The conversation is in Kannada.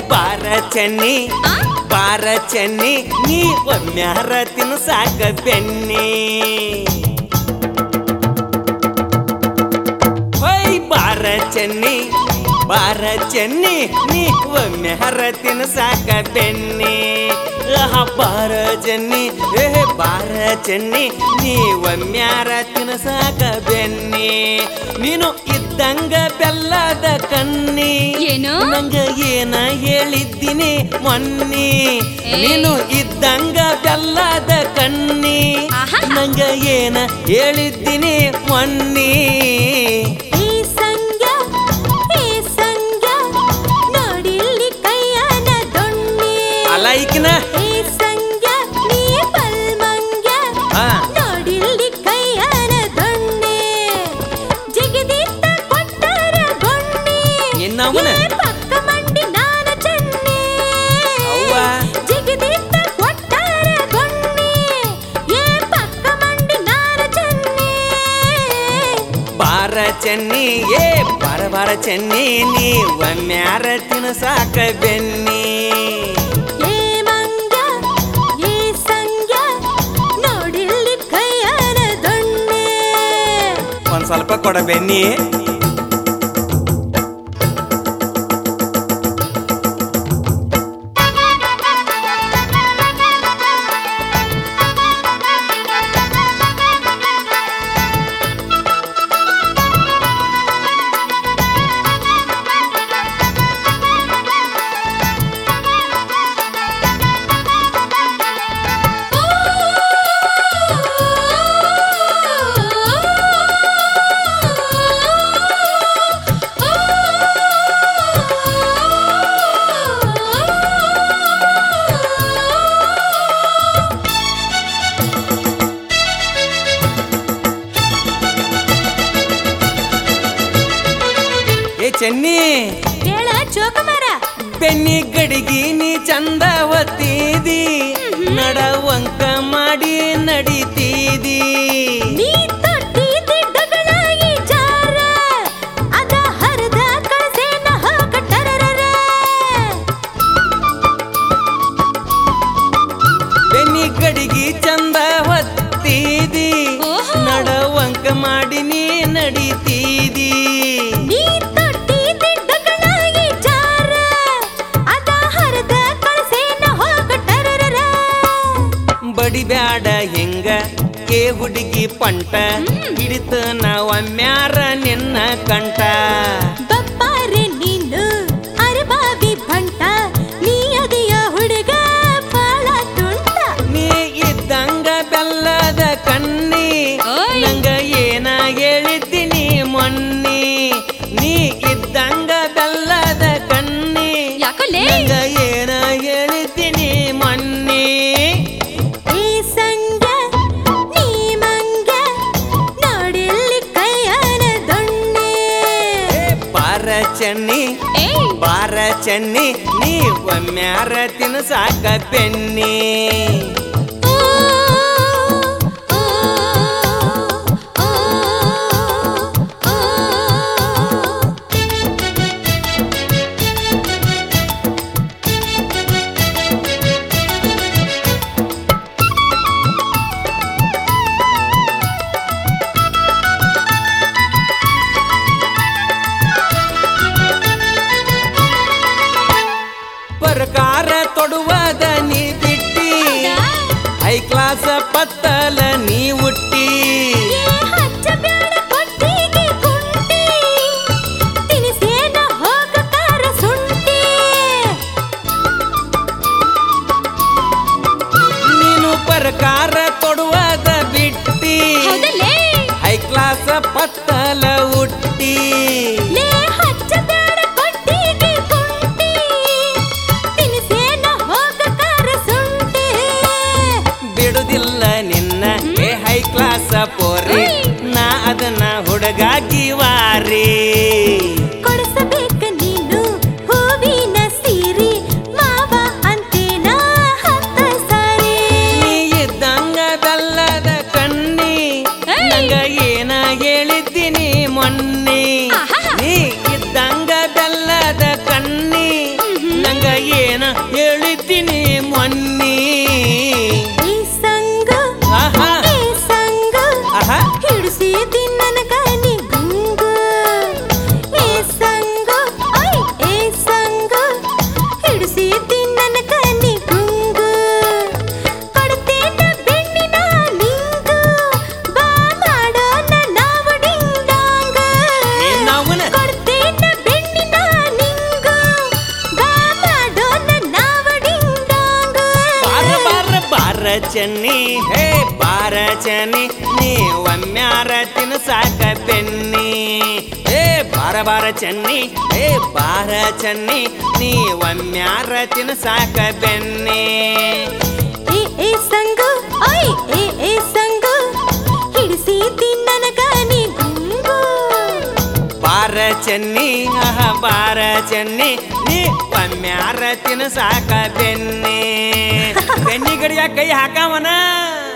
ಬಾರ ಚೆನ್ನಿ ಆ? ಬಾರ ಚೆನ್ನಿ ನೀ ಒಮ್ಮ್ಯಾರ ತಿನ್ಸಾಕ ಬೆನ್ನಿ ಹೊಯ್ ಬಾರ ಚೆನ್ನಿ ಬಾರ ಚೆನ್ನಿ ನೀ ಒಮ್ಮ್ಯಾರ ತಿನ್ಸಾಕ ಬೆನ್ನಿ ಆಹಾ, ಬಾರ ಚೆನ್ನಿ ಏ ಬಾರ ಚೆನ್ನಿ ನೀ ಒಮ್ಮ್ಯಾರ ತಿನ್ಸಾಕ ಬೆನ್ನಿ ನೀನು ಇದ್ದಂಗ ಬೆಲ್ಲದ ಕಣ್ಣಿ ಏನು? ನಂಗ ಏನ ಹೇಳಿದ್ದೀನಿ ಮೊನ್ನಿ ಏ. ನೀನು ಇದ್ದಂಗ ಬೆಲ್ಲದ ಕಣ್ಣಿ ಆಹಾ. ನಂಗ ಏನ ಹೇಳಿದ್ದೀನಿ ಮೊನ್ನಿ ಈ ಸಂಗ್ಯ ಈ ಸಂಗ್ಯ ನೋಡಿಲ್ಲಿ ಕೈಯನ ದೊಣ್ಣೆ ಅಲ್ಲ ಈಕಿನ ಈ ಸಂಗ್ಯ ನೀ ಬಲ್ಮಂಗ್ಯ ಹಾ. ನೋಡಿಲ್ಲಿ ಕೈಯನ ದೊಣ್ಣೆ ಜಿಗಿದಿತ್ತ ಕೊಟ್ಟರ ಗೊಣ್ಣೆ ನಿನ್ನವನ? ಏ ಪಕ್ಕ ಮಂಡಿ ನಾನ ಚೆನ್ನೆ ಅವ್ವ. ಜಿಗಿದಿತ್ತ ಕೊಟ್ಟರ ಗೊಣ್ಣೆ ಏ ಪಕ್ಕ ಮಂಡಿ ನಾನ ಚೆನ್ನೆ ಬಾರ ಚೆನ್ನಿ ಏ ಬಾರ ಬಾರ ಚೆನ್ನಿ ನೀ ಒಮ್ಮ್ಯಾರ ತಿನ್ಸಾಕ ಬೆನ್ನಿ ಏ ಮಂಗ್ಯ ಏ ಸಂಗ್ಯ ನೋಡಿಲ್ಲಿ ಕೈಯನ ದೊಣ್ಣೆ ಒಂದ್ ಸ್ವಲ್ಪ ಕೊಡ ಬೆನ್ನಿ ಏ ಚೆನ್ನಿ ಹೇಳ ಚೋಕಮರ ಬೆನ್ನಿ ಗಡಿಗಿ ನೀ ಚಂದ ಒತ್ತೀದಿ ನಡವಂಕ ಮಾಡಿ ನಡಿತೀದಿ ನೀ ತೊಟ್ಟಿದ್ದಿ ಡಗಳ ಈ ಜಾರ ಅದ ಹರಿದ ಕಳಸೇನ ಹೋಗಟ್ಟರರ ಬೆನ್ನಿ ಗಡಿಗಿ ಚಂದ ಒತ್ತೀದಿ ಓಹೋ. ನಡವಂಕ ಮಾಡಿ ನೀ ನಡಿತೀದಿ ನೀ ತೊಟ್ಟಿದ್ದಿ ಡಗಳ ಈ ಜಾರ ಅದ ಹರಿದ ಕಳಸೇನ ಹೋಗಟ್ಟರರ ಬಡಿಬ್ಯಾಡ ಹಿಂಗ ಏ ಹುಡುಗಿ ಪಂಟ ಹಿಡಿತ ನಾವಮ್ಯಾರ ನಿನ್ನ ಕಂಟ ಬಪ್ಪಾರೆ ನೀನು ಅರಬಾವಿ ಭಂಟ ನೀ ಅದಿಯ ಹುಡುಗ ಬಾಳ ತುಂಟ ನೀ ಇದ್ದಂಗ ಬೆಲ್ಲದ ಕಣ್ಣಿ ಓಯ್. ನಂಗ ಏನ ಹೇಳಿದ್ದೀನಿ ಮೊನ್ನಿ ನೀ ಇದ್ದಂಗ ಬೆಲ್ಲದ ಕಣ್ಣಿ ಯಾಕಲೇ ನಂಗ ಏನ ಹೇಳಿದ್ದೀನಿ ಮೊನ್ನಿ ಈ ಸಂಗ್ಯ ನೀ ಮಂಗ್ಯ ನೋಡಿಲ್ಲಿ ಕೈಯನ ದೊಣ್ಣೆ ಏ ಬಾರ ಚೆನ್ನಿ ಏಯ್ ಬಾರ ಚೆನ್ನಿ ನೀ ಒಮ್ಮ್ಯಾರ ತಿನ್ಸಾಕ ಬೆನ್ನಿ ಓ, ಓ, ಓ, ಓ. ಪ್ರಕಾರ ತೊಡುವದ ನೀ ಬಿಟ್ಟಿ ಹೈ ಕ್ಲಾಸ್ ಪತ್ತಲ ನೀ ಹುಟ್ಟಿ ಏ ಹಚ್ಚ ಬ್ಯಾಡ ಕೊಟ್ಟಿಗೆ ಕುಂಟಿ ತಿನಿಸೇನ ಹೋಗತಾರ ಸುಂಟಿ ನೀನು ಪ್ರಕಾರ ತೊಡುವದ ಬಿಟ್ಟಿ ಹೌದಲ್ಲೇ ಹೈ ಕ್ಲಾಸ್ ಪತ್ತಲ ಹುಟ್ಟಿ ಲೇ ಹಚ್ಚ ಬ್ಯಾಡ ಕೊಟ್ಟಿಗೆ ಕುಂಟಿ ತಿನಿಸೇನ ಹೋಗತಾರ ಸುಂಟಿ ಬಿಡುದಿಲ್ಲ ನಿನ್ನ ಏ ಹೈ ಕ್ಲಾಸ್ ಪೋರಿ ನಾ ಅದನ್ನ ಹುಡುಗಾಗಿ ವಾರಿ ಕೊಡಿಸಬೇಕ ನೀನು ಹೂವಿನ ಸೀರೆ ಮಾವ ಅಂತೇನ ಹತ್ತ ಸಾರಿ ನೀ ಇದ್ದಂಗ ಬೆಲ್ಲದ ಕಣ್ಣಿ ಏಯ್! ನಂಗ ಏನ ಹೇಳಿದ್ದೀನಿ ಮೊನ್ನೆ ಆಹಾ. ನೀ ಇದ್ದಂಗ ಬೆಲ್ಲದ ಕಣ್ಣಿ ನಂಗ ಚೆನ್ನಿ ಹೇ ಬಾರ ಚೆನ್ನಿ ನೀ ಒಮ್ಮ್ಯಾರ ತಿನ್ಸಾಕ ಬೆನ್ನಿ ಹೇ ಬಾರ ಬಾರ ಚೆನ್ನಿ ಹೇ ಬಾರ ಚೆನ್ನಿ ನೀ ಒಮ್ಮ್ಯಾರ ತಿನ್ಸಾಕ ಬೆನ್ನಿ ಏ ಏ ಸಂಗು ಓಯ್ ಏ ಏ ಸಂಗು ಹಿಡಿಸಿ ನನಗ ನೀ ಗುಂಗು ಬಾರ ಚೆನ್ನಿ ಆಹ ಬಾರ ಚೆನ್ನಿ ನೀ ಒಮ್ಮ್ಯಾರ ತಿನ್ಸಾಕ ಬೆನ್ನಿ ಬೆನ್ನಿ ಗಡಿಯ ಕೈ ಹಾಕವನ